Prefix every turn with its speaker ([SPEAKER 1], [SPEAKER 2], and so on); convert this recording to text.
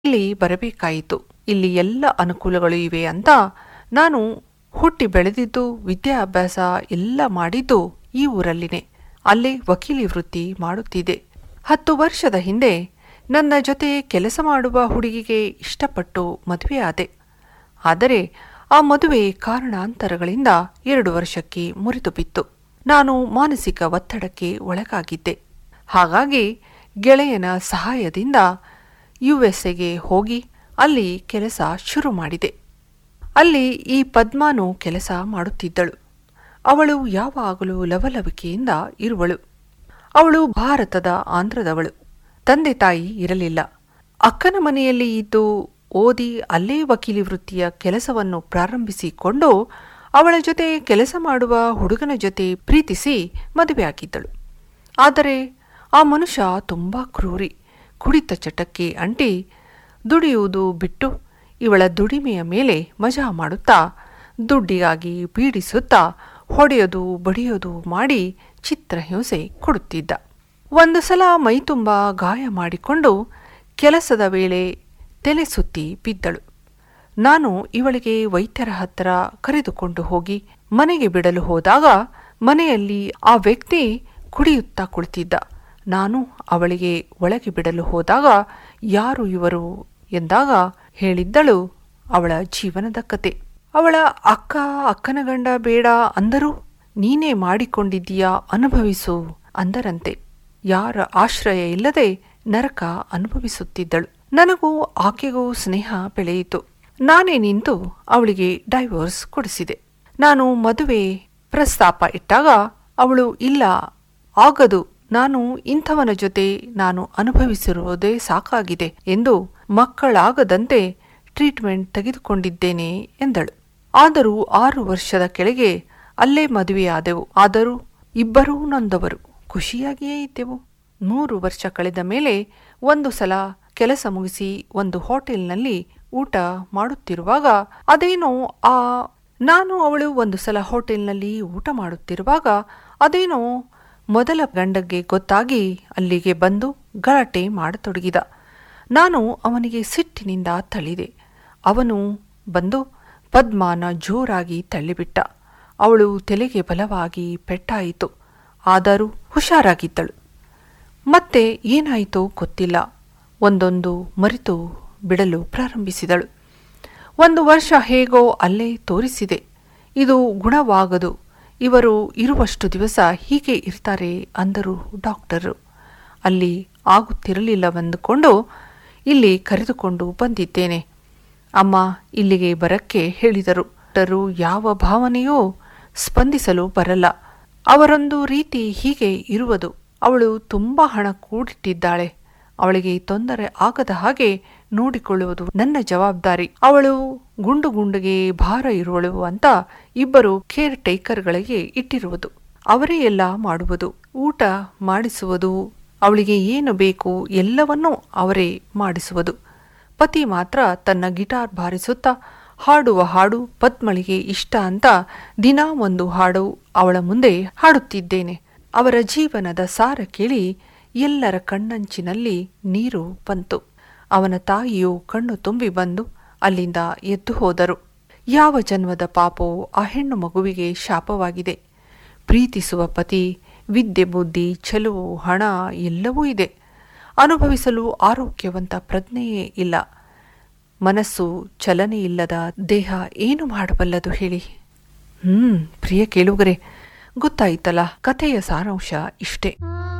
[SPEAKER 1] ಇಲ್ಲಿ ಬರಬೇಕಾಯಿತು ಇಲ್ಲಿ ಎಲ್ಲ ಅನುಕೂಲಗಳು ಇವೆ ಅಂತ ನಾನು ಹುಟ್ಟಿ ಬೆಳೆದಿದ್ದು ವಿದ್ಯಾಭ್ಯಾಸ ಎಲ್ಲ ಮಾಡಿದ್ದು ಈ ಊರಲ್ಲಿನೇ ಅಲ್ಲೇ ವಕೀಲಿ ವೃತ್ತಿ ಮಾಡುತ್ತಿದ್ದೆ ಹತ್ತು ವರ್ಷದ ಹಿಂದೆ ನನ್ನ ಜೊತೆ ಕೆಲಸ ಮಾಡುವ ಹುಡುಗಿಗೆ ಇಷ್ಟಪಟ್ಟು ಮದುವೆಯಾದೆ ಆದರೆ ಆ ಮದುವೆ ಕಾರಣಾಂತರಗಳಿಂದ ಎರಡು ವರ್ಷಕ್ಕೆ ಮುರಿದು ಬಿತ್ತು ನಾನು ಮಾನಸಿಕ ಒತ್ತಡಕ್ಕೆ ಒಳಗಾಗಿದ್ದೆ ಹಾಗಾಗಿ ಗೆಳೆಯನ ಸಹಾಯದಿಂದ ಯುಎಸ್ಎಗೆ ಹೋಗಿ ಅಲ್ಲಿ ಕೆಲಸ ಶುರು ಮಾಡಿದೆ ಅಲ್ಲಿ ಈ ಪದ್ಮಾನು ಕೆಲಸ ಮಾಡುತ್ತಿದ್ದಳು ಅವಳು ಯಾವಾಗಲೂ ಲವಲವಿಕೆಯಿಂದ ಇರುವಳು ಅವಳು ಭಾರತದ ಆಂಧ್ರದವಳು ತಂದೆ ತಾಯಿ ಇರಲಿಲ್ಲ ಅಕ್ಕನ ಮನೆಯಲ್ಲಿ ಇದ್ದು ಓದಿ ಅಲ್ಲೇ ವಕೀಲಿ ವೃತ್ತಿಯ ಕೆಲಸವನ್ನು ಪ್ರಾರಂಭಿಸಿಕೊಂಡು ಅವಳ ಜೊತೆ ಕೆಲಸ ಮಾಡುವ ಹುಡುಗನ ಜೊತೆ ಪ್ರೀತಿಸಿ ಮದುವೆಯಾಗಿದ್ದಳು ಆದರೆ ಆ ಮನುಷ್ಯ ತುಂಬ ಕ್ರೂರಿ ಕುಡಿತ ಚಟಕ್ಕೆ ಅಂಟಿ ದುಡಿಯುವುದು ಬಿಟ್ಟು ಇವಳ ದುಡಿಮೆಯ ಮೇಲೆ ಮಜಾ ಮಾಡುತ್ತಾ ದುಡ್ಡಿಗಾಗಿ ಪೀಡಿಸುತ್ತಾ ಹೊಡೆಯೋದು ಬಡಿಯೋದು ಮಾಡಿ ಚಿತ್ರಹಿಂಸೆ ಕೊಡುತ್ತಿದ್ದ ಒಂದು ಸಲ ಮೈತುಂಬ ಗಾಯ ಮಾಡಿಕೊಂಡು ಕೆಲಸದ ವೇಳೆ ತಲೆ ಸುತ್ತಿ ಬಿದ್ದಳು ನಾನು ಇವಳಿಗೆ ವೈದ್ಯರ ಹತ್ತಿರ ಕರೆದುಕೊಂಡು ಹೋಗಿ ಮನೆಗೆ ಬಿಡಲು ಹೋದಾಗ ಮನೆಯಲ್ಲಿ ಆ ವ್ಯಕ್ತಿ ಕುಡಿಯುತ್ತಾ ಕುಳಿತಿದ್ದ ನಾನು ಅವಳಿಗೆ ಒಳಗೆ ಬಿಡಲು ಹೋದಾಗ ಯಾರು ಇವರು ಎಂದಾಗ ಹೇಳಿದ್ದಳು ಅವಳ ಜೀವನದ ಕತೆ ಅವಳ ಅಕ್ಕ ಅಕ್ಕನ ಗಂಡ ಬೇಡ ಅಂದರೂ ನೀನೇ ಮಾಡಿಕೊಂಡಿದ್ದೀಯಾ ಅನುಭವಿಸು ಅಂದರಂತೆ ಯಾರ ಆಶ್ರಯ ಇಲ್ಲದೆ ನರಕ ಅನುಭವಿಸುತ್ತಿದ್ದಳು ನನಗೂ ಆಕೆಗೂ ಸ್ನೇಹ ಬೆಳೆಯಿತು ನಾನೇ ನಿಂತು ಅವಳಿಗೆ ಡೈವೋರ್ಸ್ ಕೊಡಿಸಿದೆ ನಾನು ಮದುವೆ ಪ್ರಸ್ತಾಪ ಇಟ್ಟಾಗ ಅವಳು ಇಲ್ಲ ಆಗದು ನಾನು ಇಂಥವನ ಜೊತೆ ನಾನು ಅನುಭವಿಸಿರುವುದೇ ಸಾಕಾಗಿದೆ ಎಂದು ಮಕ್ಕಳಾಗದಂತೆ ಟ್ರೀಟ್ಮೆಂಟ್ ತೆಗೆದುಕೊಂಡಿದ್ದೇನೆ ಎಂದಳು ಆದರೂ ಆರು ವರ್ಷದ ಕೆಳಗೆ ಅಲ್ಲೇ ಮದುವೆಯಾದೆವು ಆದರೂ ಇಬ್ಬರೂ ನೊಂದವರು ಖುಷಿಯಾಗಿಯೇ ಇದ್ದೆವು ಮೂರು ವರ್ಷ ಕಳೆದ ಮೇಲೆ ಒಂದು ಸಲ ಕೆಲಸ ಮುಗಿಸಿ ಒಂದು ಹೋಟೆಲ್ನಲ್ಲಿ ಊಟ ಮಾಡುತ್ತಿರುವಾಗ ಅದೇನೋ ಆ ನಾನು ಅವಳು ಒಂದು ಸಲ ಹೋಟೆಲ್ನಲ್ಲಿ ಊಟ ಮಾಡುತ್ತಿರುವಾಗ ಅದೇನೋ ಮೊದಲ ಗಂಡಗೆ ಗೊತ್ತಾಗಿ ಅಲ್ಲಿಗೆ ಬಂದು ಗಲಾಟೆ ಮಾಡತೊಡಗಿದ ನಾನು ಅವನಿಗೆ ಸಿಟ್ಟಿನಿಂದ ತಳ್ಳಿದೆ ಅವನು ಬಂದು ಪದ್ಮಾನ ಜೋರಾಗಿ ತಳ್ಳಿಬಿಟ್ಟ ಅವಳು ತಲೆಗೆ ಬಲವಾಗಿ ಪೆಟ್ಟಾಯಿತು ಆದರೂ ಹುಷಾರಾಗಿದ್ದಳು ಮತ್ತೆ ಏನಾಯಿತೋ ಗೊತ್ತಿಲ್ಲ ಒಂದೊಂದು ಮರೆತು ಬಿಡಲು ಪ್ರಾರಂಭಿಸಿದಳು ಒಂದು ವರ್ಷ ಹೇಗೋ ಅಲ್ಲೇ ತೋರಿಸಿದೆ ಇದು ಗುಣವಾಗದು ಇವರು ಇರುವಷ್ಟು ದಿವಸ ಹೀಗೆ ಇರ್ತಾರೆ ಅಂದರು ಡಾಕ್ಟರು ಅಲ್ಲಿ ಆಗುತ್ತಿರಲಿಲ್ಲವೆಂದುಕೊಂಡು ಇಲ್ಲಿ ಕರೆದುಕೊಂಡು ಬಂದಿದ್ದೇನೆ ಅಮ್ಮ ಇಲ್ಲಿಗೆ ಬರಕ್ಕೆ ಹೇಳಿದರು ಡಾಕ್ಟರು ಯಾವ ಭಾವನೆಯೂ ಸ್ಪಂದಿಸಲು ಬರಲ್ಲ ಅವರೊಂದು ರೀತಿ ಹೀಗೆ ಇರುವುದು ಅವಳು ತುಂಬ ಹಣ ಕೂಡಿಟ್ಟಿದ್ದಾಳೆ ಅವಳಿಗೆ ತೊಂದರೆ ಆಗದ ಹಾಗೆ ನೋಡಿಕೊಳ್ಳುವುದು ನನ್ನ ಜವಾಬ್ದಾರಿ ಅವಳು ಗುಂಡು ಗುಂಡುಗೆ ಭಾರ ಇರುವಳು ಅಂತ ಇಬ್ಬರು ಕೇರ್ ಟೇಕರ್ಗಳಿಗೆ ಇಟ್ಟಿರುವುದು ಅವರೇ ಎಲ್ಲ ಮಾಡುವುದು ಊಟ ಮಾಡಿಸುವುದು ಅವಳಿಗೆ ಏನು ಬೇಕು ಎಲ್ಲವನ್ನೂ ಅವರೇ ಮಾಡಿಸುವುದು ಪತಿ ಮಾತ್ರ ತನ್ನ ಗಿಟಾರ್ ಬಾರಿಸುತ್ತಾ ಹಾಡುವ ಹಾಡು ಪದ್ಮಳಿಗೆ ಇಷ್ಟ ಅಂತ ದಿನಾ ಒಂದು ಹಾಡು ಅವಳ ಮುಂದೆ ಹಾಡುತ್ತಿದ್ದೇನೆ ಅವರ ಜೀವನದ ಸಾರ ಕೇಳಿ ಎಲ್ಲರ ಕಣ್ಣಂಚಿನಲ್ಲಿ ನೀರು ಬಂತು ಅವನ ತಾಯಿಯು ಕಣ್ಣು ತುಂಬಿ ಬಂದು ಅಲ್ಲಿಂದ ಎದ್ದು ಹೋದರು ಯಾವ ಜನ್ಮದ ಪಾಪವೋ ಆ ಹೆಣ್ಣು ಮಗುವಿಗೆ ಶಾಪವಾಗಿದೆ ಪ್ರೀತಿಸುವ ಪತಿ ವಿದ್ಯೆ ಬುದ್ಧಿ ಚೆಲುವು ಹಣ ಎಲ್ಲವೂ ಇದೆ ಅನುಭವಿಸಲು ಆರೋಗ್ಯವಂತ ಪ್ರಜ್ಞೆಯೇ ಇಲ್ಲ ಮನಸ್ಸು ಚಲನೆ ಇಲ್ಲದ ದೇಹ ಏನು ಮಾಡಬಲ್ಲದು ಹೇಳಿ ಹ್ಮ್ ಪ್ರಿಯ ಕೇಳುಗರೆ ಗೊತ್ತಾಯ್ತಲ್ಲ ಕಥೆಯ ಸಾರಾಂಶ ಇಷ್ಟೇ